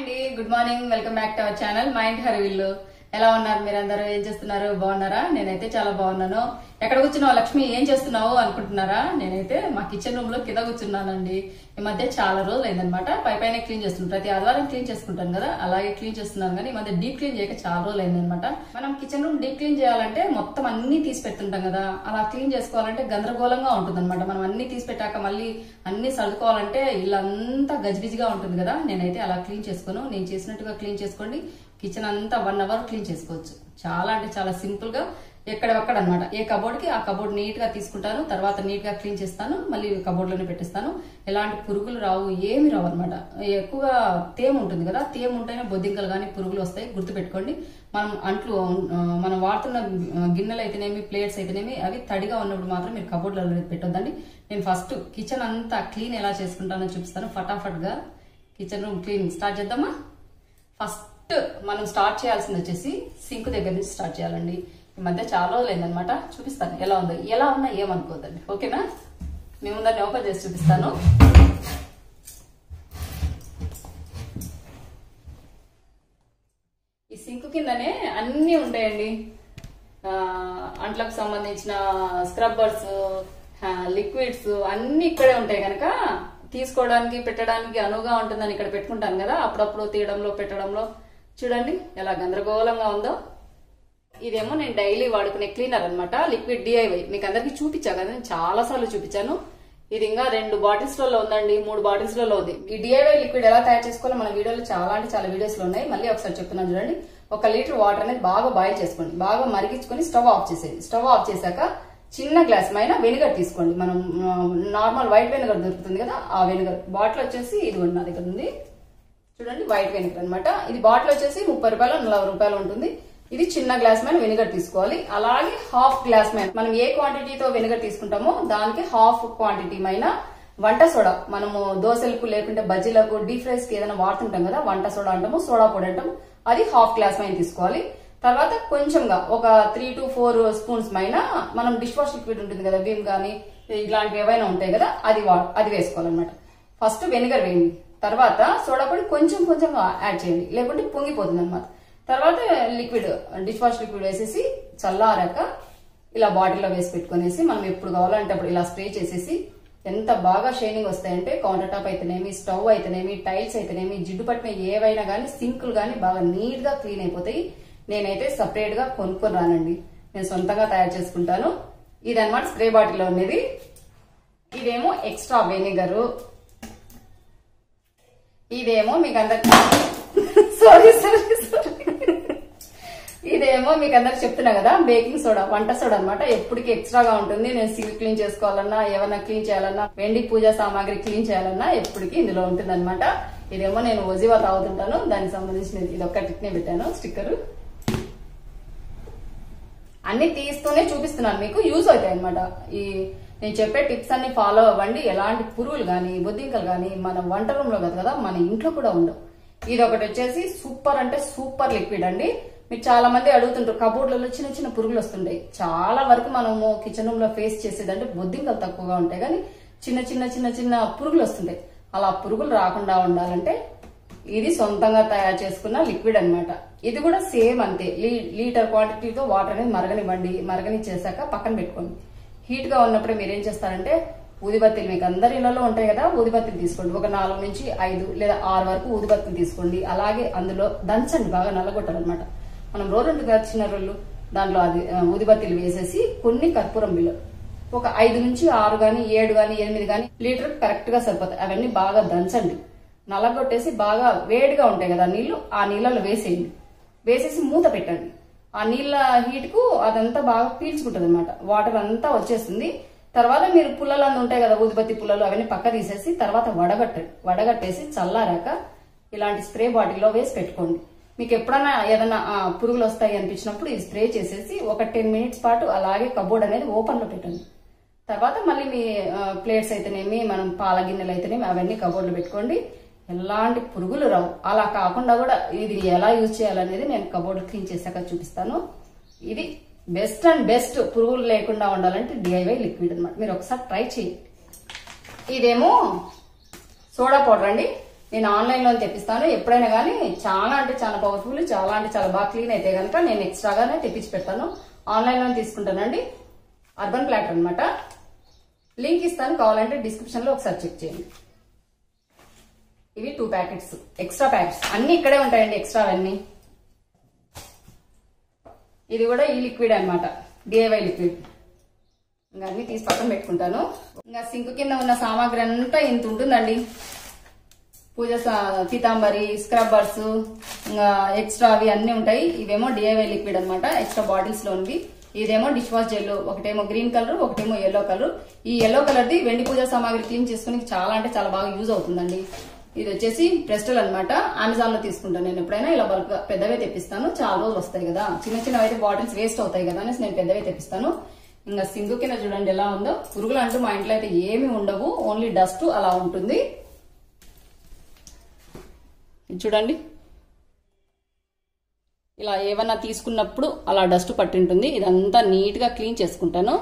అండి good morning welcome back to our channel Mind Harivillu ఎలా ఉన్నారు మీరందరూ ఏం చేస్తున్నారు బాగున్నారా నేనైతే చాలా బాగున్నాను ఎక్కడ కూర్చున్నావు లక్ష్మి ఏం చేస్తున్నావు అనుకుంటున్నారా నేనైతే మా కిచెన్ రూమ్ లో కింద కూర్చున్నానండి ఈ మధ్య చాలా రోజులు అయిందనమాట పై పైన క్లీన్ చేస్తున్నాను ప్రతి ఆదివారం క్లీన్ చేసుకుంటాను కదా అలాగే క్లీన్ చేస్తున్నాను కానీ ఈ మధ్య డీప్ క్లీన్ చేయక చాలా రోజులు అయిందనమాట మనం కిచెన్ రూమ్ డీప్ క్లీన్ చేయాలంటే మొత్తం అన్ని తీసి పెడుతుంటాం కదా అలా క్లీన్ చేసుకోవాలంటే గందరగోళంగా ఉంటుంది మనం అన్ని తీసి పెట్టాక మళ్ళీ అన్ని సర్దుకోవాలంటే ఇల్లంతా గజిబిజిగా ఉంటుంది కదా నేనైతే అలా క్లీన్ చేసుకోను నేను చేసినట్టుగా క్లీన్ చేసుకోండి కిచెన్ అంతా వన్ అవర్ క్లీన్ చేసుకోవచ్చు చాలా అంటే చాలా సింపుల్ గా ఎక్కడెక్కడ అనమాట ఏ కబోర్డ్ కి ఆ కబోర్డ్ నీట్ గా తీసుకుంటాను తర్వాత నీట్ గా క్లీన్ చేస్తాను మళ్ళీ కబోర్డ్ లోనే పెట్టేస్తాను ఎలాంటి పురుగులు రావు ఏమి రావు అనమాట ఎక్కువగా తేమ ఉంటుంది కదా తేమ ఉంటేనే బొద్దింకలు కానీ పురుగులు వస్తాయి గుర్తుపెట్టుకోండి మనం అంట్లు ఆ, మనం వాడుతున్న గిన్నెలు అయితేనేమి ప్లేట్స్ అయితేనేమి అవి తడిగా ఉన్నప్పుడు మాత్రం మీరు కబోర్డ్లలో పెట్టొద్దండి నేను ఫస్ట్ కిచెన్ అంతా క్లీన్ ఎలా చేసుకుంటానో చూపిస్తాను ఫటాఫట్ గా కిచెన్ రూమ్ క్లీన్ స్టార్ట్ చేద్దామా ఫస్ట్ మనం స్టార్ట్ చేయాల్సింది వచ్చేసి సింక్ దగ్గర నుంచి స్టార్ట్ చేయాలండి ఈ మధ్య చాలా రోజులు అయిందనమాట చూపిస్తాను ఎలా ఉందో ఎలా ఉన్నా ఏమనుకోవద్దండి ఓకేనా మేము దాన్ని ఓపెన్ చేసి చూపిస్తాను ఈ సింక్ కిందనే అన్నీ ఉంటాయండి ఆ, అంట్లకు సంబంధించిన స్క్రబ్బర్స్ లిక్విడ్స్ అన్ని ఇక్కడే ఉంటాయి కనుక తీసుకోవడానికి పెట్టడానికి అనువుగా ఉంటుందని ఇక్కడ పెట్టుకుంటాను కదా అప్పుడప్పుడు తీయడంలో పెట్టడంలో చూడండి ఎలా గందరగోళంగా ఉందో ఇదేమో నేను డైలీ వాడుకునే క్లీనర్ అన్నమాట లిక్విడ్ డిఐవై మీకు అందరికి చూపించా కదా నేను చాలా సార్లు చూపించాను ఇది ఇంకా రెండు బాటిల్స్ లలో ఉందండి మూడు బాటిల్స్ లలో ఉంది ఈ డిఐవై లిక్విడ్ ఎలా తయారు చేసుకోవాలో మన వీడియోలో చాలా అంటే చాలా వీడియోస్ లో ఉన్నాయి మళ్ళీ ఒకసారి చెప్తున్నాను చూడండి ఒక లీటర్ వాటర్ అనేది బాగా బాయిల్ చేసుకోండి బాగా మరిగించుకొని స్టవ్ ఆఫ్ చేసేయండి స్టవ్ ఆఫ్ చేశాక చిన్న గ్లాస్ పైన వెనిగర్ తీసుకోండి మనం నార్మల్ వైట్ వెనిగర్ దొరుకుతుంది కదా ఆ వెనిగర్ బాటిల్ వచ్చేసి ఇది నా దగ్గర ఉంది చూడండి వైట్ వెనిగర్ అన్నమాట ఇది బాటిల్ వచ్చేసి ముప్పై రూపాయలు నలభై రూపాయలు ఉంటుంది ఇది చిన్న గ్లాస్ మీద వెనిగర్ తీసుకోవాలి అలాగే హాఫ్ గ్లాస్ మీద మనం ఏ క్వాంటిటీతో వెనిగర్ తీసుకుంటామో దానికి హాఫ్ క్వాంటిటీ మైన వంట సోడా మనము దోశలకు లేకుంటే బజ్జీలకు డీప్ ఫ్రైస్ కి ఏదైనా వాడుతుంటాం కదా వంట సోడా అంటాము సోడా పొడి అంటాము అది హాఫ్ గ్లాస్ పైన తీసుకోవాలి తర్వాత కొంచెంగా ఒక త్రీ టు ఫోర్ స్పూన్స్ పైన మనం డిష్ వాష్ లిక్విడ్ ఉంటుంది కదా విమ్ గానీ ఇలాంటివి ఏవైనా ఉంటాయి కదా అది వా- అది వేసుకోవాలన్నమాట ఫస్ట్ వెనిగర్ వేయండి తర్వాత సోడా పొడి కొంచెం కొంచెం యాడ్ చేయండి లేకుంటే పొంగిపోతుంది అనమాట తర్వాత లిక్విడ్ డిష్ వాష్ లిక్విడ్ వేసేసి చల్లారాక ఇలా బాటిల్లో వేసి పెట్టుకునేసి మనం ఎప్పుడు కావాలంటే అప్పుడు ఇలా స్ప్రే చేసేసి ఎంత బాగా షైనింగ్ వస్తాయంటే కౌంటర్ టాప్ అయితేనేమి స్టవ్ అయితేనేమి టైల్స్ అయితేనేమి జిడ్డు పట్టిన ఏవైనా కానీ సింకులు కానీ బాగా నీట్ గా క్లీన్ అయిపోతాయి నేనైతే సపరేట్ గా కొనుక్కొని రానండి నేను సొంతంగా తయారు చేసుకుంటాను ఇదన్నమాట స్ప్రే బాటిల్లో ఉన్నది ఇదేమో ఎక్స్ట్రా వెనిగరు ఇదేమో మీకు అందరికి సారీ సారీ సారీ ఇదేమో మీకు అందరికి చెప్తున్నా కదా బేకింగ్ సోడా వంట సోడా అనమాట ఎప్పటికి ఎక్స్ట్రాగా ఉంటుంది నేను సిల్ క్లీన్ చేసుకోవాలన్నా ఏమన్నా క్లీన్ చేయాలన్నా వెండి పూజా సామాగ్రి క్లీన్ చేయాలన్నా ఎప్పటికి ఇందులో ఉంటుంది అనమాట ఇదేమో నేను ఒజివా తాగుతుంటాను దానికి సంబంధించిన ఇది ఒక్కటినే పెట్టాను స్టిక్కర్ అన్ని తీస్తూనే చూపిస్తున్నాను మీకు యూజ్ అవుతాయి అనమాట ఈ నేను చెప్పే టిప్స్ అన్ని ఫాలో అవ్వండి ఎలాంటి పురుగులు కానీ బొద్దింకలు కానీ మన వంట రూమ్ లో కదా కదా మన ఇంట్లో కూడా ఉండవు ఇది ఒకటి వచ్చేసి సూపర్ అంటే సూపర్ లిక్విడ్ అండి మీరు చాలా మంది అడుగుతుంటారు కబోర్డ్లలో చిన్న చిన్న పురుగులు వస్తుంటాయి చాలా వరకు మనము కిచెన్ రూమ్ లో ఫేస్ చేసేదంటే బొద్దింకలు తక్కువగా ఉంటాయి కానీ చిన్న చిన్న చిన్న చిన్న పురుగులు వస్తుంటాయి అలా పురుగులు రాకుండా ఉండాలంటే ఇది సొంతంగా తయారు చేసుకున్న లిక్విడ్ అన్నమాట ఇది కూడా సేమ్ అంతే లీ- లీటర్ క్వాంటిటీతో వాటర్ అనేది మరగనివ్వండి మరగనిచ్చేసాక పక్కన పెట్టుకోండి హీట్ గా ఉన్నప్పుడే మీరు ఏం చేస్తారంటే ఊదిబత్తీలు మీకు అందరి ఇళ్లలో ఉంటాయి కదా ఊదిబత్తీలు తీసుకోండి ఒక నాలుగు నుంచి ఐదు లేదా ఆరు వరకు ఊదిబత్తీలు తీసుకోండి అలాగే అందులో దంచండి బాగా నల్లగొట్టాలన్నమాట మనం రోడ్డు కదా చిన్న రోళ్ళు దాంట్లో అది ఆ, ఊదిబత్తీలు వేసేసి కొన్ని కర్పూరం బిల్లు ఒక ఐదు నుంచి ఆరు గాని ఏడు గాని ఎనిమిది గాని లీటర్ కరెక్ట్ గా సరిపోతాయి అవన్నీ బాగా దంచండి నల్లగొట్టేసి బాగా వేడిగా ఉంటాయి కదా నీళ్లు ఆ నీళ్ళలో వేసేయండి వేసేసి మూత పెట్టండి ఆ నీళ్ళ హీట్ కు అదంతా బాగా పీల్చుకుంటుంది అనమాట వాటర్ అంతా వచ్చేస్తుంది తర్వాత మీరు పుల్లలు అందు ఉంటాయి కదా ఊదిపత్తి పుల్లలు అవన్నీ పక్క తీసేసి తర్వాత వడగట్టండి వడగట్టేసి చల్లారాక ఇలాంటి స్ప్రే బాటిల్లో వేసి పెట్టుకోండి మీకు ఎప్పుడైనా ఏదైనా ఆ, పురుగులు వస్తాయి అనిపించినప్పుడు ఇది స్ప్రే చేసేసి ఒక టెన్ మినిట్స్ పాటు అలాగే కబోర్డ్ అనేది ఓపెన్ లో పెట్టండి తర్వాత మళ్ళీ మీ ప్లేట్స్ అయితేనేమి మనం పాల గిన్నెలు అయితేనేమి అవన్నీ కబోర్డ్లో పెట్టుకోండి ఎలాంటి పురుగులు రావు అలా కాకుండా కూడా ఇది ఎలా యూజ్ చేయాలనేది నేను కబోర్డ్ క్లీన్ చేశాక చూపిస్తాను ఇది బెస్ట్ అండ్ బెస్ట్ పురుగులు లేకుండా ఉండాలంటే డిఐవై లిక్విడ్ అన్నమాట మీరు ఒకసారి ట్రై చేయండి ఇదేమో సోడా పౌడర్ అండి నేను ఆన్లైన్ లో తెప్పిస్తాను ఎప్పుడైనా కానీ చాలా అంటే చాలా పవర్ఫుల్ చాలా అంటే చాలా బాగా క్లీన్ అయితే కనుక నేను ఎక్స్ట్రాగానే తెప్పించి పెడతాను ఆన్లైన్ లో తీసుకుంటానండి అర్బన్ ప్లాటర్ అన్నమాట లింక్ ఇస్తాను కావాలంటే డిస్క్రిప్షన్ లో ఒకసారి చెక్ చేయండి ఇవి టూ ప్యాకెట్స్ ఎక్స్ట్రా ప్యాకెట్స్ అన్ని ఇక్కడే ఉంటాయండి ఎక్స్ట్రా అవన్నీ ఇది కూడా ఈ లిక్విడ్ అన్నమాట డిఐవై లిక్విడ్ ఇంకా అన్ని తీసి పక్కన పెట్టుకుంటాను ఇంకా సింక్ కింద ఉన్న సామాగ్రి అంతా ఇంత ఉంటుందండి పూజ సా- పీతాంబరి స్క్రబ్బర్స్ ఇంకా ఎక్స్ట్రా అవి అన్ని ఉంటాయి ఇవేమో డిఐవై లిక్విడ్ అన్నమాట ఎక్స్ట్రా బాటిల్స్ లో ఉంది ఇదేమో డిష్ వాష్ జెల్ ఒకటేమో గ్రీన్ కలర్ ఒకటేమో ఎల్లో కలర్ ఈ ఎల్లో కలర్ ది వెండి పూజ సామాగ్రి క్లీన్ చేసుకుని చాలా అంటే చాలా బాగా యూజ్ అవుతుందండి ఇది వచ్చేసి ప్రెస్టల్ అన్నమాట అమెజాన్ లో తీసుకుంటాను నేను ఎప్పుడైనా ఇలా బల్క్ పెద్దవే తెప్పిస్తాను చాలా రోజులు వస్తాయి కదా చిన్న చిన్నవి అయితే బాటిల్స్ వేస్ట్ అవుతాయి కదా అనేసి నేను పెద్దవే తెప్పిస్తాను ఇంకా సింగు కింద చూడండి ఎలా ఉందో పురుగులు అంటూ మా ఇంట్లో అయితే ఏమీ ఉండవు ఓన్లీ డస్ట్ అలా ఉంటుంది ఇది చూడండి ఇలా ఏమన్నా తీసుకున్నప్పుడు అలా డస్ట్ పట్టింటుంది ఇదంతా నీట్ గా క్లీన్ చేసుకుంటాను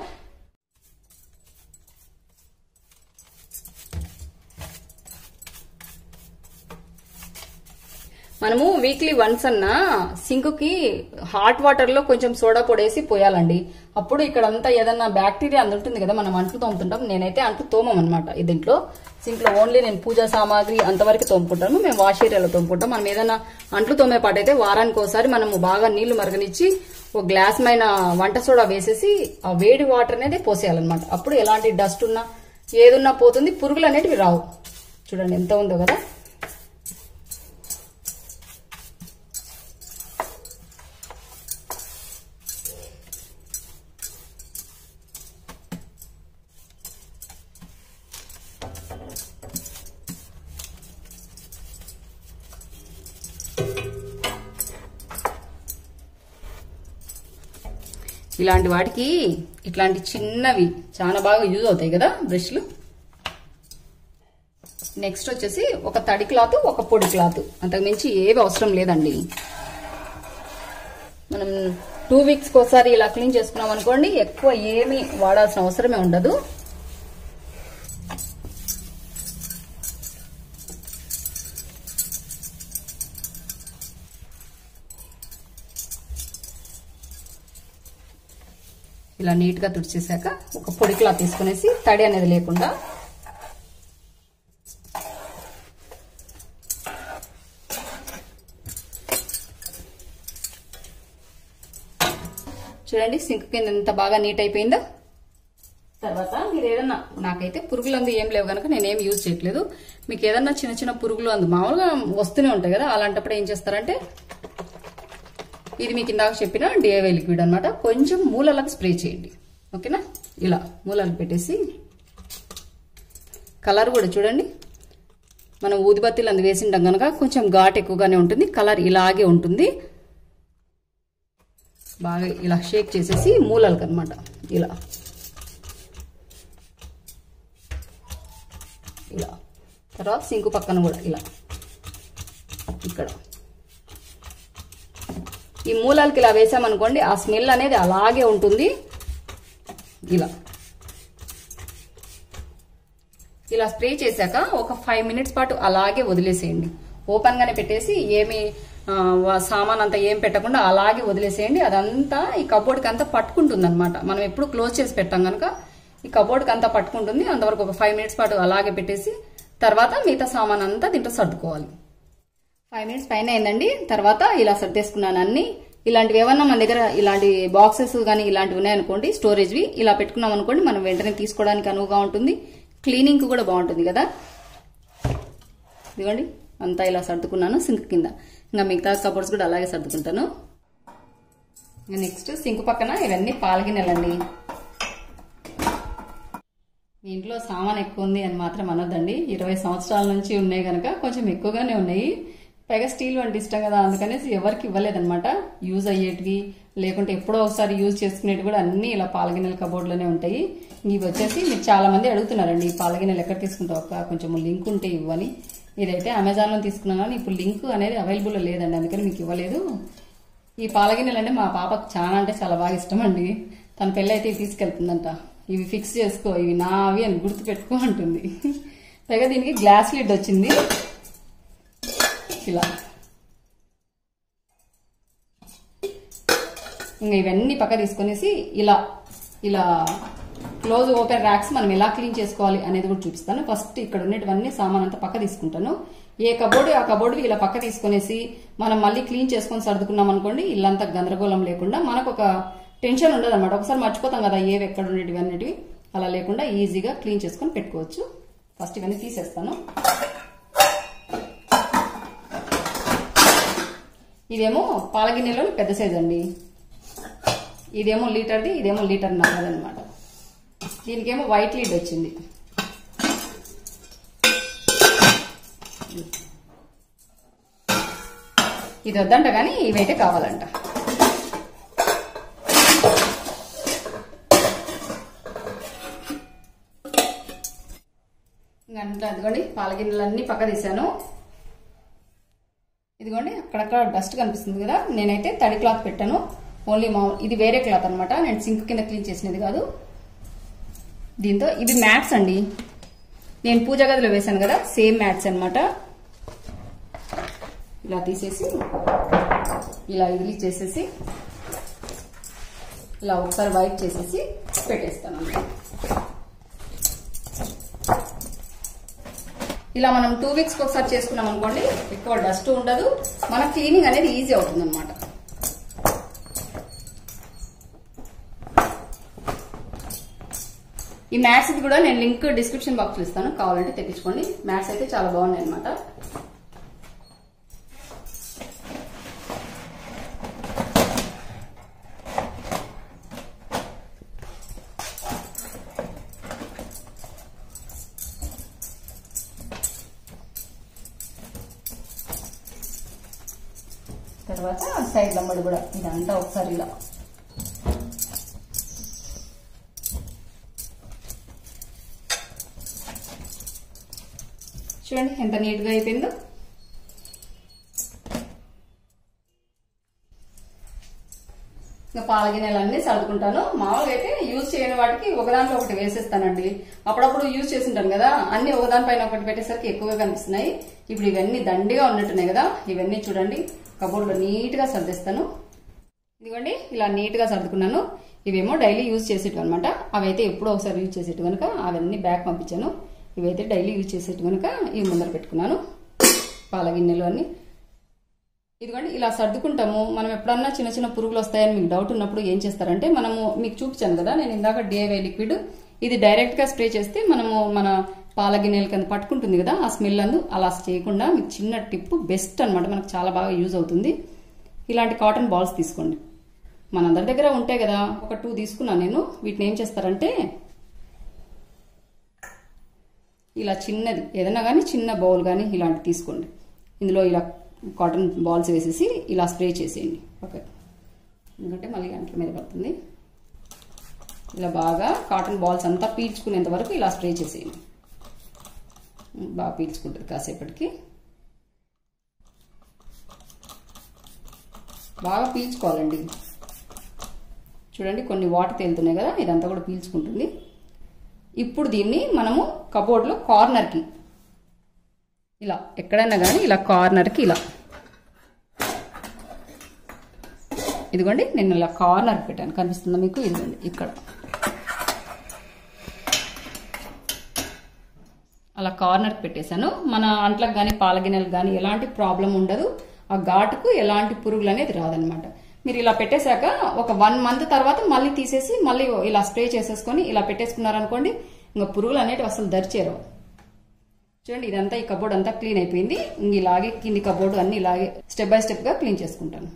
మనము వీక్లీ వన్స్ అన్న సింక్ కి హాట్ వాటర్ లో కొంచెం సోడా పొడేసి పోయాలండి అప్పుడు ఇక్కడ అంతా ఏదన్నా బ్యాక్టీరియా అంత ఉంటుంది కదా మనం అంట్లు తోముతుంటాం నేనైతే అంట్లు తోమం అనమాట దీంట్లో సింక్ లో ఓన్లీ నేను పూజా సామాగ్రి అంతవరకు తోముకుంటాను మేము వాష్ ఏరియాలో తోముకుంటాం మనం ఏదైనా అంట్లు తోమే పాట అయితే వారానికి ఒకసారి మనము బాగా నీళ్లు మరగనిచ్చి ఒక గ్లాస్ పైన వంట సోడా వేసేసి ఆ వేడి వాటర్ అనేది పోసేయాలన్నమాట అప్పుడు ఎలాంటి డస్ట్ ఉన్నా ఏదున్నా పోతుంది పురుగులు అనేటివి రావు చూడండి ఎంత ఉందో కదా ఇలాంటి వాటికి ఇట్లాంటి చిన్నవి చాలా బాగా యూజ్ అవుతాయి కదా బ్రష్లు నెక్స్ట్ వచ్చేసి ఒక తడి క్లాత్ ఒక పొడి క్లాత్ అంతకు మించి ఏవి అవసరం లేదండి మనం టూ వీక్స్కి ఒకసారి ఇలా క్లీన్ చేసుకున్నాం అనుకోండి ఎక్కువ ఏమీ వాడాల్సిన అవసరమే ఉండదు ఇలా నీట్ గా తుడిచేసాక ఒక పొడి క్లాత్ తీసుకునేసి తడి అనేది లేకుండా చూడండి సింక్ కింద ఎంత బాగా నీట్ అయిపోయిందో తర్వాత మీరు ఏదన్నా నాకైతే పురుగులు అందు ఏం లేవు కనుక నేనేం యూజ్ చేయట్లేదు మీకు ఏదన్నా చిన్న చిన్న పురుగులు అందు మామూలుగా వస్తూనే ఉంటాయి కదా అలాంటప్పుడు ఏం చేస్తారంటే ఇది మీకు ఇందాక చెప్పిన డిఐవై లిక్విడ్ అనమాట కొంచెం మూలలకు స్ప్రే చేయండి ఓకేనా ఇలా మూలలకు పెట్టేసి కలర్ కూడా చూడండి మనం ఊదిబత్తీలు అందు వేసింటాం కనుక కొంచెం ఘాట్ ఎక్కువగానే ఉంటుంది కలర్ ఇలాగే ఉంటుంది బాగా ఇలా షేక్ చేసేసి మూలలకు అనమాట ఇలా ఇలా తర్వాత సింకు పక్కన కూడా ఇలా ఇక్కడ ఈ మూలాలకి ఇలా వేసామనుకోండి ఆ స్మెల్ అనేది అలాగే ఉంటుంది ఇలా ఇలా స్ప్రే చేశాక ఒక ఫైవ్ మినిట్స్ పాటు అలాగే వదిలేసేయండి ఓపెన్ గానే పెట్టేసి ఏమి ఆ, వా- సామాన్ అంతా ఏం పెట్టకుండా అలాగే వదిలేసేయండి అదంతా ఈ కబోర్డ్కి అంతా పట్టుకుంటుంది అనమాట మనం ఎప్పుడు క్లోజ్ చేసి పెట్టాం కనుక ఈ కబోర్డ్కి అంతా పట్టుకుంటుంది అంతవరకు ఒక ఫైవ్ మినిట్స్ పాటు అలాగే పెట్టేసి తర్వాత మిగతా సామాన్ అంతా దీంట్లో సర్దుకోవాలి ఫైవ్ మినిట్స్ పైన అయిందండి తర్వాత ఇలా సర్దేసుకున్నాను అన్ని ఇలాంటివి ఏమన్నా మన దగ్గర ఇలాంటి బాక్సెస్ కానీ ఇలాంటివి ఉన్నాయనుకోండి స్టోరేజ్వి ఇలా పెట్టుకున్నాం అనుకోండి మనం వెంటనే తీసుకోవడానికి అనువుగా ఉంటుంది క్లీనింగ్ కూడా బాగుంటుంది కదా ఇదిగోండి అంతా ఇలా సర్దుకున్నాను సింక్ కింద ఇంకా మిగతా కబోర్డ్స్ కూడా అలాగే సర్దుకుంటాను నెక్స్ట్ సింక్ పక్కన ఇవన్నీ పాలగినెలండి మీ ఇంట్లో సామాన్ ఎక్కువ ఉంది అని మాత్రం అనొద్దండి ఇరవై సంవత్సరాల నుంచి ఉన్నాయి కనుక కొంచెం ఎక్కువగానే ఉన్నాయి పైగా స్టీల్ వంటి ఇష్టం కదా అందుకనేసి ఎవరికి ఇవ్వలేదన్నమాట యూజ్ అయ్యేటివి లేకుంటే ఎప్పుడో ఒకసారి యూజ్ చేసుకునేవి కూడా అన్ని ఇలా పాలగిన్నెల కబోర్డ్లోనే ఉంటాయి ఇవి వచ్చేసి మీరు చాలా మంది అడుగుతున్నారండి ఈ పాలగిన్నెలు ఎక్కడ తీసుకుంటావు అక్క కొంచెం లింక్ ఉంటే ఇవ్వని ఇదైతే అమెజాన్లో తీసుకున్నాను కానీ ఇప్పుడు లింక్ అనేది అవైలబుల్ లేదండి అందుకని మీకు ఇవ్వలేదు ఈ పాలగిన్నెలు అంటే మా పాపకు చాలా అంటే చాలా బాగా ఇష్టం అండి తన పెళ్ళి అయితే ఇవి తీసుకెళ్తుందంట ఇవి ఫిక్స్ చేసుకో ఇవి నావి అని గుర్తు పెట్టుకో అంటుంది పైగా దీనికి గ్లాస్ లిడ్ వచ్చింది ఇలా ఇంకా ఇవన్నీ పక్క తీసుకొనేసి ఇలా ఇలా క్లోజ్ ఓపెన్ ర్యాక్స్ మనం ఎలా క్లీన్ చేసుకోవాలి అనేది కూడా చూపిస్తాను ఫస్ట్ ఇక్కడ ఉన్నటువన్నీ సామాన్ అంతా పక్క తీసుకుంటాను ఏ కబోర్డు ఆ కబోర్డు ఇలా పక్క తీసుకొనేసి మనం మళ్ళీ క్లీన్ చేసుకొని సర్దుకున్నాం అనుకోండి ఇల్లంతా గందరగోళం లేకుండా మనకు ఒక టెన్షన్ ఉండదు అనమాట ఒకసారి మర్చిపోతాం కదా ఏవి ఎక్కడ ఉండేటివి అన్నిటివి అలా లేకుండా ఈజీగా క్లీన్ చేసుకొని పెట్టుకోవచ్చు ఫస్ట్ ఇవన్నీ తీసేస్తాను ఇదేమో పాలగిన్నెలో పెద్ద సైజ్ అండి ఇదేమో లీటర్ది ఇదేమో లీటర్ నల్లదనమాట దీనికేమో వైట్ లీడ్ వచ్చింది ఇది వద్దంట కానీ ఇవైతే కావాలంట ఇంకా అదిగోండి పాలగిన్నెలన్నీ పక్క తీసాను ఇదిగోండి అక్కడక్కడ డస్ట్ కనిపిస్తుంది కదా నేనైతే తడి క్లాత్ పెట్టాను ఓన్లీ మా ఇది వేరే క్లాత్ అనమాట నేను సింక్ కింద క్లీన్ చేసినది కాదు దీంతో ఇవి మ్యాట్స్ అండి నేను పూజ గదిలో వేశాను కదా సేమ్ మ్యాట్స్ అనమాట ఇలా తీసేసి ఇలా ఇదిలి చేసేసి ఇలా ఒకసారి వైప్ చేసేసి పెట్టేస్తాను అన్నమాట ఇలా మనం టూ వీక్స్ ఒకసారి చేసుకున్నాం అనుకోండి ఎక్కువ డస్ట్ ఉండదు మన క్లీనింగ్ అనేది ఈజీ అవుతుంది అనమాట ఈ మ్యాట్స్ కూడా నేను లింక్ డిస్క్రిప్షన్ బాక్స్ లో ఇస్తాను కావాలంటే తెప్పించుకోండి మ్యాట్స్ అయితే చాలా బాగున్నాయి అనమాట తర్వాత సైడ్ లంబడి కూడా ఇదంతా ఒకసారి ఇలా చూడండి ఎంత నీట్గా అయిపోయిందో ఇంకా పాలగిన్నెలన్నీ సర్దుకుంటాను మామూలుగా అయితే యూజ్ చేయని వాటికి ఒకదాంట్లో ఒకటి వేసేస్తానండి అప్పుడప్పుడు యూజ్ చేసింటాను కదా అన్ని ఒకదానిపైన ఒకటి పెట్టేసరికి ఎక్కువగా కనిపిస్తున్నాయి ఇప్పుడు ఇవన్నీ దండిగా ఉన్నట్టున్నాయి కదా ఇవన్నీ చూడండి కబోర్డ్లో నీట్గా సర్దిస్తాను ఇదిగోండి ఇలా నీట్గా సర్దుకున్నాను ఇవేమో డైలీ యూజ్ చేసేటివి అనమాట అవైతే ఎప్పుడో ఒకసారి యూజ్ చేసేటి కనుక అవన్నీ బ్యాక్ పంపించాను ఇవైతే డైలీ యూజ్ చేసేటి కనుక ఇవి ముందర పెట్టుకున్నాను పాల గిన్నెలు అన్ని ఇదిగోండి ఇలా సర్దుకుంటాము మనం ఎప్పుడన్నా చిన్న చిన్న పురుగులు వస్తాయని మీకు డౌట్ ఉన్నప్పుడు ఏం చేస్తారంటే మనము మీకు చూపించాను కదా నేను ఇందాక డిఐవై లిక్విడ్ ఇది డైరెక్ట్ గా స్ప్రే చేస్తే మనము మన పాల గిన్నెల కింద పట్టుకుంటుంది కదా ఆ స్మెల్ అందు అలా చేయకుండా మీకు చిన్న టిప్ బెస్ట్ అనమాట మనకు చాలా బాగా యూజ్ అవుతుంది ఇలాంటి కాటన్ బాల్స్ తీసుకోండి మనందరి దగ్గర ఉంటాయి కదా ఒక టూ తీసుకున్నాను నేను వీటిని ఏం చేస్తారంటే ఇలా చిన్నది ఏదైనా కానీ చిన్న బౌల్ కానీ ఇలాంటి తీసుకోండి ఇందులో ఇలా కాటన్ బాల్స్ వేసేసి ఇలా స్ప్రే చేసేయండి ఓకే ఎందుకంటే మళ్ళీ గంటల మీద పడుతుంది ఇలా బాగా కాటన్ బాల్స్ అంతా పీల్చుకునేంత వరకు ఇలా స్ప్రే చేసేయండి బాగా పీల్చుకుంటుంది కాసేపటికి బాగా పీల్చుకోవాలండి చూడండి కొన్ని వాటర్ తేలుతున్నాయి కదా ఇదంతా కూడా పీల్చుకుంటుంది ఇప్పుడు దీన్ని మనము కబోర్డ్లో కార్నర్కి ఇలా ఎక్కడైనా కానీ ఇలా కార్నర్కి ఇలా ఇదిగోండి నేను ఇలా కార్నర్ పెట్టాను కనిపిస్తుందా మీకు ఇదిగోండి ఇక్కడ అలా కార్నర్కి పెట్టేశాను మన అంట్లకు కానీ పాలగిన్నెలకు కానీ ఎలాంటి ప్రాబ్లం ఉండదు ఆ ఘాటుకు ఎలాంటి పురుగులు అనేది రాదనమాట మీరు ఇలా పెట్టేశాక ఒక వన్ మంత్ తర్వాత మళ్ళీ తీసేసి మళ్ళీ ఇలా స్ప్రే చేసేసుకొని ఇలా పెట్టేసుకున్నారనుకోండి ఇంకా పురుగులు అనేవి అసలు దరిచేరవు చూడండి ఇదంతా ఈ కబోర్డ్ అంతా క్లీన్ అయిపోయింది ఇంక ఇలాగే కింది కబోర్డు అన్ని ఇలాగే స్టెప్ బై స్టెప్ గా క్లీన్ చేసుకుంటాను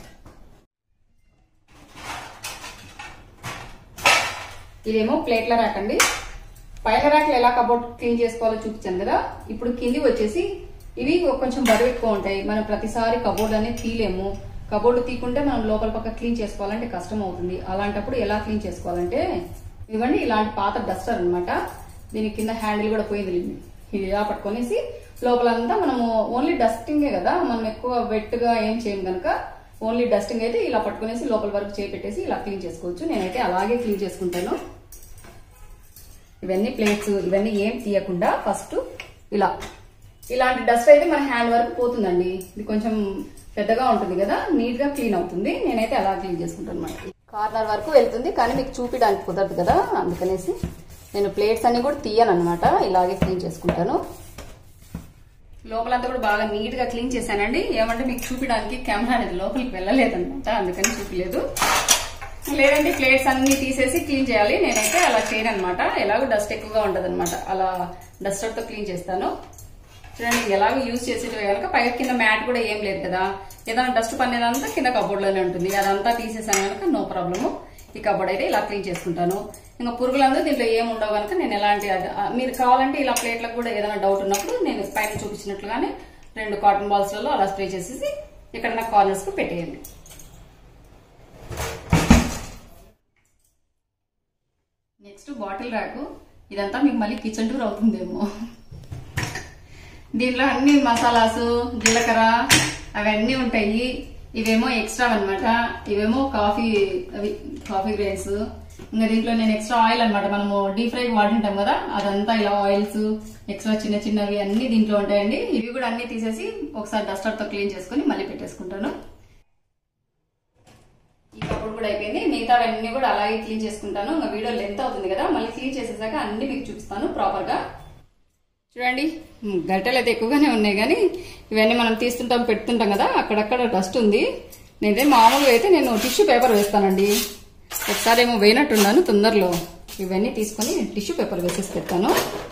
ఇదేమో ప్లేట్ల ర్యాక్ అండి పైన ర్యాక్లు ఎలా కబోర్డ్ క్లీన్ చేసుకోవాలో చూపించాను కదా ఇప్పుడు కింది వచ్చేసి ఇవి కొంచెం బరువు ఎక్కువ ఉంటాయి మనం ప్రతిసారి కబోర్డ్ అనేది తీయలేము కబోర్డు తీకుంటే మనం లోపల పక్క క్లీన్ చేసుకోవాలంటే కష్టం అవుతుంది అలాంటప్పుడు ఎలా క్లీన్ చేసుకోవాలంటే ఇవ్వండి ఇలాంటి పాత డస్టర్ అన్నమాట దీని కింద హ్యాండిల్ కూడా పోయింది ఇది ఇలా పట్టుకొనేసి లోపలంతా మనము ఓన్లీ డస్టింగే కదా మనం ఎక్కువ వెట్ గా ఏం చేయం కనుక ఓన్లీ డస్టింగ్ అయితే ఇలా పట్టుకునేసి లోపల వరకు చేపెట్టేసి ఇలా క్లీన్ చేసుకోవచ్చు నేనైతే అలాగే క్లీన్ చేసుకుంటాను ఇవన్నీ ప్లేట్స్ ఇవన్నీ ఏం తీయకుండా ఫస్ట్ ఇలా ఇలాంటి డస్ట్ అయితే మన హ్యాండ్ వరకు పోతుందండి ఇది కొంచెం పెద్దగా ఉంటుంది కదా నీట్ గా క్లీన్ అవుతుంది నేనైతే అలా క్లీన్ చేసుకుంటాను అనమాట కార్నర్ వరకు వెళ్తుంది కానీ మీకు చూపించడానికి కుదరదు కదా అందుకనేసి నేను ప్లేట్స్ అన్ని కూడా తీయను అనమాట ఇలాగే క్లీన్ చేసుకుంటాను లోపలంతా కూడా బాగా నీట్ గా క్లీన్ చేశానండి ఏమంటే మీకు చూపించడానికి కెమెరా అనేది లోపలికి వెళ్ళలేదన్నమాట అందుకని చూపించలేదు లేదంటే ప్లేట్స్ అన్ని తీసేసి క్లీన్ చేయాలి నేనైతే అలా చేయను అనమాట ఎలాగో డస్ట్ ఎక్కువగా ఉంటది అనమాట అలా డస్టర్ తో క్లీన్ చేస్తాను చూడండి ఎలాగో యూజ్ చేసేటివి కనుక పైగా కింద మ్యాట్ కూడా ఏం లేదు కదా ఏదైనా డస్ట్ పనేదంతా కింద కబోర్డ్ లోనే ఉంటుంది అదంతా తీసేసాను కనుక నో ప్రాబ్లము ఈ కబోర్డ్ అయితే ఇలా క్లీన్ చేసుకుంటాను ఇంకా పురుగులందరూ దీంట్లో ఏం ఉండవు కనుక నేను ఎలాంటి అది- ఆ, మీరు కావాలంటే ఇలా ప్లేట్లకు కూడా ఏదైనా డౌట్ ఉన్నప్పుడు నేను పైన చూపించినట్లుగానే రెండు కాటన్ బాల్స్ లలో అలా స్ప్రే చేసేసి ఇక్కడ నా కార్నర్స్ కు పెట్టేయండి నెక్స్ట్ బాటిల్ ర్యాక్ ఇదంతా మీకు మళ్ళీ కిచెన్ టూర్ అవుతుందేమో దీనిలో అన్ని మసాలాస్ జీలకర్ర అవన్నీ ఉంటాయి ఇవేమో ఎక్స్ట్రా అన్నమాట ఇవేమో కాఫీ అవి కాఫీ గ్రెయిన్స్ ఇంకా దీంట్లో నేను ఎక్స్ట్రా ఆయిల్ అన్నమాట మనము డీప్ ఫ్రై వాడింటాం కదా అదంతా ఇలా ఆయిల్స్ ఎక్స్ట్రా చిన్న చిన్నవి అన్ని దీంట్లో ఉంటాయండి ఇవి కూడా అన్ని తీసేసి ఒకసారి డస్టర్ తో క్లీన్ చేసుకుని మళ్ళీ పెట్టేసుకుంటాను ఈ కప్పుడు కూడా అయిపోయింది మిగతా అన్ని కూడా అలాగే క్లీన్ చేసుకుంటాను ఇంకా వీడియో లెంత్ అవుతుంది కదా మళ్ళీ క్లీన్ చేసేసాక అన్ని మీకు చూపిస్తాను ప్రాపర్ గా చూడండి ఉమ్, గరిటెలు అయితే ఎక్కువగానే ఉన్నాయి కానీ ఇవన్నీ మనం తీస్తుంటాం పెడుతుంటాం కదా అక్కడక్కడ డస్ట్ ఉంది నేనైతే మామూలుగా అయితే నేను టిష్యూ పేపర్ వేస్తానండి ఒకసారి ఏమో వేయనట్టున్నాను తొందరలో ఇవన్నీ తీసుకొని టిష్యూ పేపర్ వేసేసి పెడతాను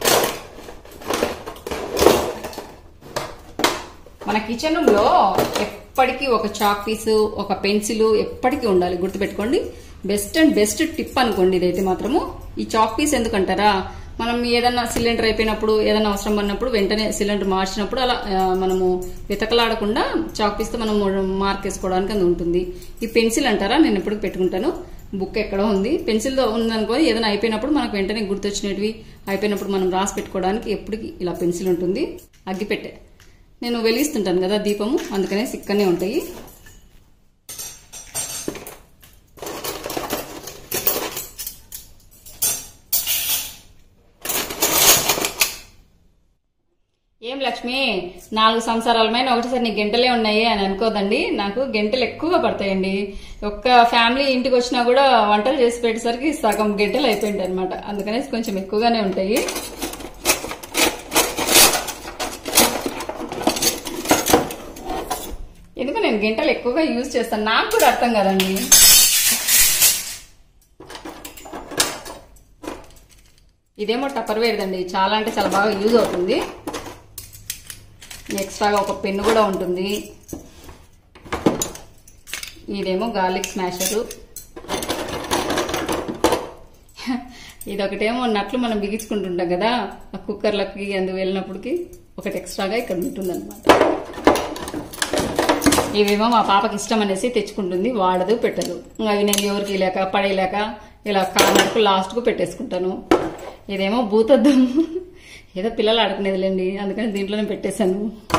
మన కిచెన్ రూమ్ లో ఎప్పటికీ ఒక చాక్ పీస్ ఒక పెన్సిల్ ఎప్పటికీ ఉండాలి గుర్తుపెట్టుకోండి బెస్ట్ అండ్ బెస్ట్ టిప్ అనుకోండి ఇదైతే మాత్రము ఈ చాక్ పీస్ ఎందుకంటారా మనం ఏదన్నా సిలిండర్ అయిపోయినప్పుడు ఏదైనా అవసరం పడినప్పుడు వెంటనే సిలిండర్ మార్చినప్పుడు అలా ఆ, మనము వెతకలాడకుండా చాక్ పీస్ తో మనం మార్క్ వేసుకోవడానికి అది ఉంటుంది ఈ పెన్సిల్ అంటారా నేను ఎప్పుడు పెట్టుకుంటాను బుక్ ఎక్కడో ఉంది పెన్సిల్ తో ఉందనుకో ఏదైనా అయిపోయినప్పుడు మనకు వెంటనే గుర్తొచ్చినవి అయిపోయినప్పుడు మనం రాసి పెట్టుకోవడానికి ఎప్పటికి ఇలా పెన్సిల్ ఉంటుంది అగ్గిపెట్టె నేను వెలిగిస్తుంటాను కదా దీపము అందుకనే సిక్కనే ఉంటాయి ఏం లక్ష్మి నాలుగు సంవత్సరాలమైన ఒకటిసారి నీ గంటలే ఉన్నాయి అని అనుకోదండి నాకు గంటలు ఎక్కువగా పడతాయండి ఒక్క ఫ్యామిలీ ఇంటికి వచ్చినా కూడా వంటలు చేసి పెట్టేసరికి సగం గంటలు అయిపోయింది అనమాట అందుకనేసి కొంచెం ఎక్కువగానే ఉంటాయి ఎందుకు నేను గంటలు ఎక్కువగా యూజ్ చేస్తాను నాకు కూడా అర్థం కదండి ఇదేమో టప్పర్ వేరుదండి చాలా అంటే చాలా బాగా యూజ్ అవుతుంది ఎక్స్ట్రాగా ఒక పెన్ను కూడా ఉంటుంది ఇదేమో గార్లిక్ స్మాషరు ఇదొకటేమో నట్లు మనం బిగించుకుంటుంటాం కదా ఆ కుక్కర్లకి అందు వెళ్ళినప్పటికి ఒకటి ఎక్స్ట్రాగా ఇక్కడ ఉంటుంది ఇవేమో మా పాపకి ఇష్టం అనేసి తెచ్చుకుంటుంది వాడదు పెట్టదు ఇంకా అవి నేను ఎవరికి లేక పడేయలేక ఇలా కార్నర్కు లాస్ట్కు పెట్టేసుకుంటాను ఇదేమో భూతద్దం ఏదో పిల్లలు ఆడుకునేదిలేండి అందుకని దీంట్లోనే పెట్టేశాను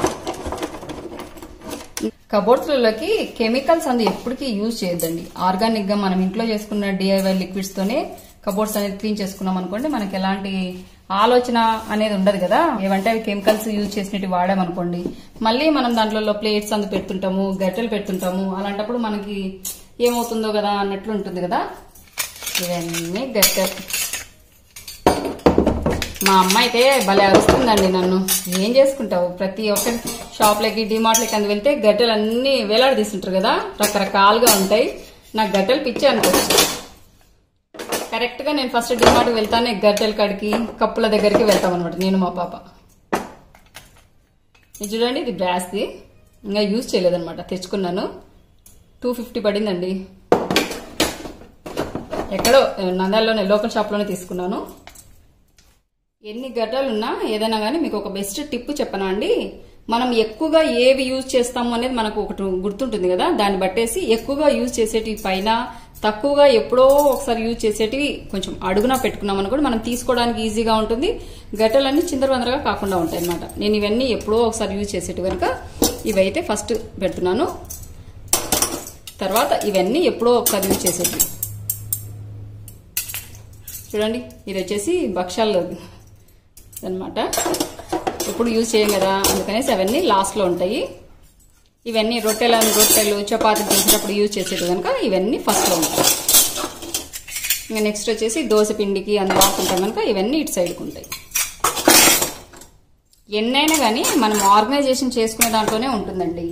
కబోర్డ్స్లలోకి కెమికల్స్ అందు ఎప్పటికీ యూజ్ చేయొద్దండి ఆర్గానిక్ గా మనం ఇంట్లో చేసుకున్న డిఐవై లిక్విడ్స్ తోనే కబోర్డ్స్ అనేది క్లీన్ చేసుకున్నాం అనుకోండి మనకి ఎలాంటి ఆలోచన అనేది ఉండదు కదా ఏమంటే అవి కెమికల్స్ యూజ్ చేసినట్టు వాడామనుకోండి మళ్ళీ మనం దాంట్లో ప్లేట్స్ అందు పెడుతుంటాము గట్టెలు పెడుతుంటాము అలాంటప్పుడు మనకి ఏమవుతుందో కదా అన్నట్లు ఉంటుంది కదా ఇవన్నీ గట్టెలు మా అమ్మ అయితే భలే అరుస్తుందండి నన్ను ఏం చేసుకుంటావు ప్రతి ఒక్క షాప్లకి డిమార్ట్లకి అందు వెళ్తే గట్టెలు అన్ని వేలాడి తీసుంటారు కదా రకరకాలుగా ఉంటాయి నాకు గట్టెలు పిచ్చి అనుకోవచ్చు కరెక్ట్ గా నేను ఫస్ట్ డిమార్ట్ వెళ్తాను గట్టెల కాడికి కప్పుల దగ్గరికి వెళ్తాం అనమాట నేను మా పాప ఇది చూడండి ఇది బ్రాస్ది ఇంకా యూజ్ చేయలేదన్నమాట తెచ్చుకున్నాను టూ ఫిఫ్టీ పడిందండి ఎక్కడో నందాల్లోనే లోకల్ షాప్లోనే తీసుకున్నాను ఎన్ని గడ్డలున్నా ఏదైనా కానీ మీకు ఒక బెస్ట్ టిప్ చెప్పనా అండి మనం ఎక్కువగా ఏవి యూజ్ చేస్తాము అనేది మనకు ఒకటి గుర్తుంటుంది కదా దాన్ని బట్టేసి ఎక్కువగా యూజ్ చేసేటివి పైన తక్కువగా ఎప్పుడో ఒకసారి యూజ్ చేసేటివి కొంచెం అడుగున పెట్టుకున్నాం అనుకోండి మనం తీసుకోవడానికి ఈజీగా ఉంటుంది గట్టలన్నీ చిందరవందరగా కాకుండా ఉంటాయి అనమాట నేను ఇవన్నీ ఎప్పుడో ఒకసారి యూజ్ చేసేటివి కనుక ఇవైతే ఫస్ట్ పెడుతున్నాను తర్వాత ఇవన్నీ ఎప్పుడో ఒకసారి యూజ్ చేసేటివి చూడండి ఇది వచ్చేసి భక్షాలు అనమాట ఎప్పుడు యూజ్ చేయం కదా అందుకనేసి అవన్నీ లాస్ట్లో ఉంటాయి ఇవన్నీ రొట్టెల రొట్టెలు చపాతీలు చేసేటప్పుడు యూజ్ చేసేది కనుక ఇవన్నీ ఫస్ట్లో ఉంటాయి ఇంకా నెక్స్ట్ వచ్చేసి దోశ పిండికి అందు వాడుకుంటాం కనుక ఇవన్నీ ఇటు సైడ్కి ఉంటాయి ఎన్నైనా కానీ మనం ఆర్గనైజేషన్ చేసుకునే దాంట్లోనే ఉంటుందండి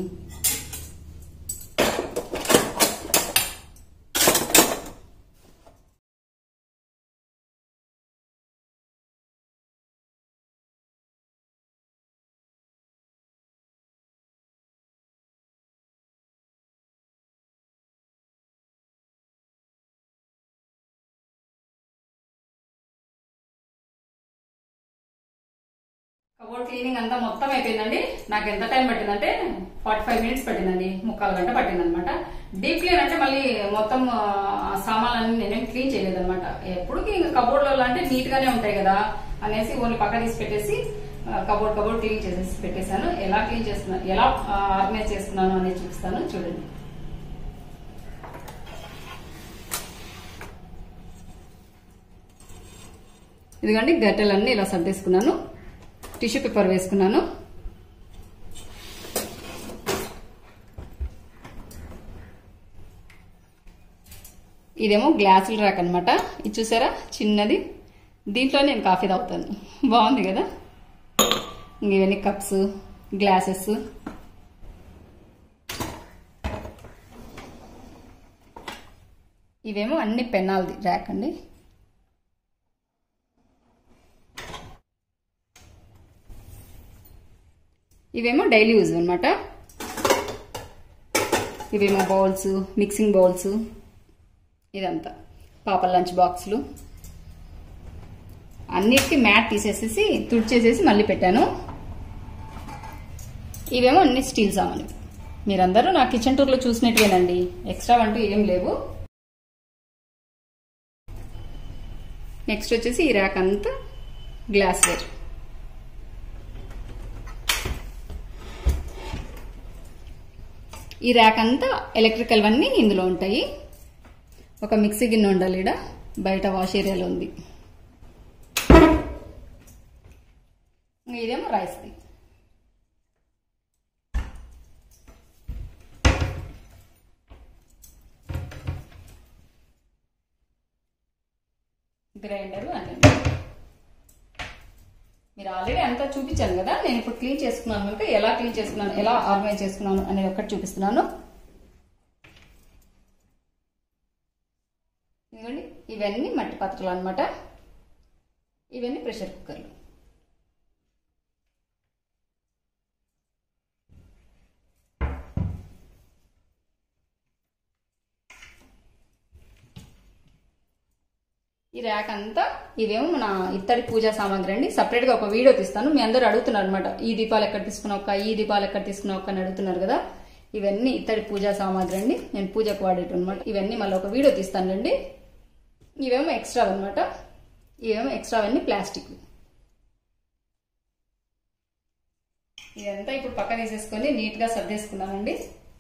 కబోర్డ్ క్లీనింగ్ అంతా మొత్తం అయిపోయిందండి నాకు ఎంత టైం పట్టిందంటే ఫార్టీ ఫైవ్ మినిట్స్ పట్టిందండి ముక్కాలు గంట పట్టింది అనమాట డీప్ క్లీన్ అంటే మళ్ళీ మొత్తం ఆ, సామాన్లన్నీ నేనేం క్లీన్ చేయలేదన్నమాట ఎప్పుడు కబోర్డ్ లో అంటే నీట్ గానే ఉంటాయి కదా అనేసి ఓన్లీ పక్క తీసి పెట్టేసి కబోర్డ్ కబోర్డ్ క్లీన్ చేసేసి పెట్టేశాను ఎలా క్లీన్ చేస్తున్నాను ఎలా ఆర్గనైజ్ చేస్తున్నాను అనేది చూపిస్తాను చూడండి ఇదిగోండి గట్టెలన్నీ ఇలా సర్దేసుకున్నాను టిష్యూ పేపర్ వేసుకున్నాను ఇదేమో గ్లాసుల ర్యాక్ అనమాట ఇది చూసారా చిన్నది దీంట్లో నేను కాఫీ తాగుతాను బాగుంది కదా ఇంక ఇవన్నీ కప్స్ గ్లాసెస్ ఇవేమో అన్ని పెన్నాలది ర్యాక్ అండి ఇవేమో డైలీ యూజ్ అనమాట ఇవేమో బౌల్స్ మిక్సింగ్ బౌల్స్ ఇదంతా పాప లంచ్ బాక్సులు అన్నిటికీ మ్యాట్ తీసేసేసి తుడిచేసేసి మళ్ళీ పెట్టాను ఇవేమో అన్ని స్టీల్ సామాన్లు మీరందరూ నా కిచెన్ టూర్లో చూసినట్టువేనండి ఎక్స్ట్రా అంటూ ఏం లేవు నెక్స్ట్ వచ్చేసి ఈ ర్యాక్ అంతా గ్లాస్ వేర్ ఈ ర్యాక్ అంతా ఎలక్ట్రికల్ అన్నీ ఇందులో ఉంటాయి ఒక మిక్సీ గిన్నె ఉండాలి ఈడ బయట వాష్ ఏరియాలో ఉంది ఇదేమో రైస్ది గ్రైండర్ అన్నీ మీరు ఆల్రెడీ అంతా చూపించాను కదా నేను ఇప్పుడు క్లీన్ చేసుకున్నాను కనుక ఎలా క్లీన్ చేసుకున్నాను ఎలా ఆర్గనైజ్ చేసుకున్నాను అనేది ఒక్కటి చూపిస్తున్నాను ఇదిగోండి ఇవన్నీ మట్టి పాత్రలు అనమాట ఇవన్నీ ప్రెషర్ కుక్కర్లు ఈ ర్యాక్ అంతా ఇవేమో మన ఇత్తడి పూజా సామాగ్రి అండి సపరేట్ గా ఒక వీడియో తీస్తాను మీ అందరూ అడుగుతున్నారు అనమాట ఈ దీపాలు ఎక్కడ తీసుకున్నావు ఈ దీపాలు ఎక్కడ తీసుకున్నావు అని అడుగుతున్నారు కదా ఇవన్నీ ఇత్తడి పూజా సామాగ్రి అండి నేను పూజకు వాడేటు అనమాట ఇవన్నీ మళ్ళీ ఒక వీడియో తీస్తానండి ఇవేమో ఎక్స్ట్రా అనమాట ఇవేమో ఎక్స్ట్రా అవన్నీ ప్లాస్టిక్ ఇదంతా ఇప్పుడు పక్క తీసేసుకొని నీట్ గా సర్దేసుకున్నానండి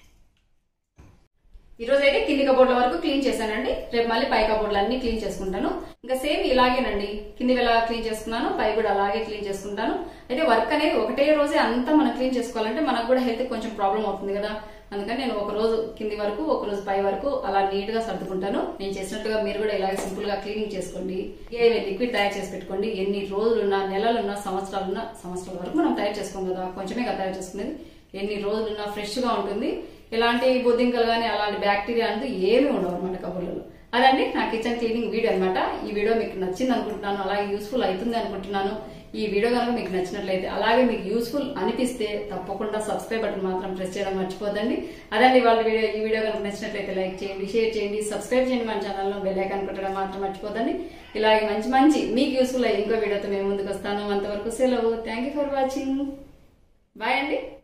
ఈ రోజు అయితే కింది కబోర్డ్ల వరకు క్లీన్ చేశానండి రేపు మళ్ళీ పై కబోర్డ్లు అన్ని క్లీన్ చేసుకుంటాను ఇంకా సేమ్ ఇలాగేనండి కింది ఎలా క్లీన్ చేసుకున్నాను పై కూడా అలాగే క్లీన్ చేసుకుంటాను అయితే వర్క్ అనేది ఒకటే రోజే అంతా మనం క్లీన్ చేసుకోవాలంటే మనకు కూడా హెల్త్ కొంచెం ప్రాబ్లం అవుతుంది కదా అందుకని నేను ఒక రోజు కింది వరకు ఒక రోజు పై వరకు అలా నీట్ గా సర్దుకుంటాను నేను చేసినట్టుగా మీరు కూడా ఇలాగే సింపుల్ గా క్లీనింగ్ చేసుకోండి ఏ లిక్విడ్ తయారు చేసి పెట్టుకోండి ఎన్ని రోజులున్నా నెలలున్నా సంవత్సరాలున్నా సంవత్సరాల వరకు మనం తయారు చేసుకోం కదా కొంచెమే కదా తయారు చేసుకునేది ఎన్ని రోజులున్నా ఫ్రెష్ గా ఉంటుంది ఎలాంటి బొద్దింకలు కానీ అలాంటి బ్యాక్టీరియా అంటూ ఏమీ ఉండవు అనమాట కబుర్లలో అదండి నా కిచెన్ క్లీనింగ్ వీడియో అనమాట ఈ వీడియో మీకు నచ్చింది అనుకుంటున్నాను అలాగే యూస్ఫుల్ అవుతుంది అనుకుంటున్నాను ఈ వీడియో కనుక మీకు నచ్చినట్లయితే అలాగే మీకు యూస్ఫుల్ అనిపిస్తే తప్పకుండా సబ్స్క్రైబ్ బటన్ మాత్రం ప్రెస్ చేయడం మర్చిపోదండి అదండి వాళ్ళ వీడియో ఈ వీడియో కనుక నచ్చినట్లయితే లైక్ చేయండి షేర్ చేయండి సబ్స్క్రైబ్ చేయండి మన ఛానల్లో బెల్ ఐకాన్ కొట్టడం మాత్రం మర్చిపోదండి ఇలాగే మంచి మంచి మీకు యూస్ఫుల్ అయ్యి ఇంకో వీడియోతో మేము ముందుకు వస్తాను అంతవరకు సెలవు thank you for watching bye అండి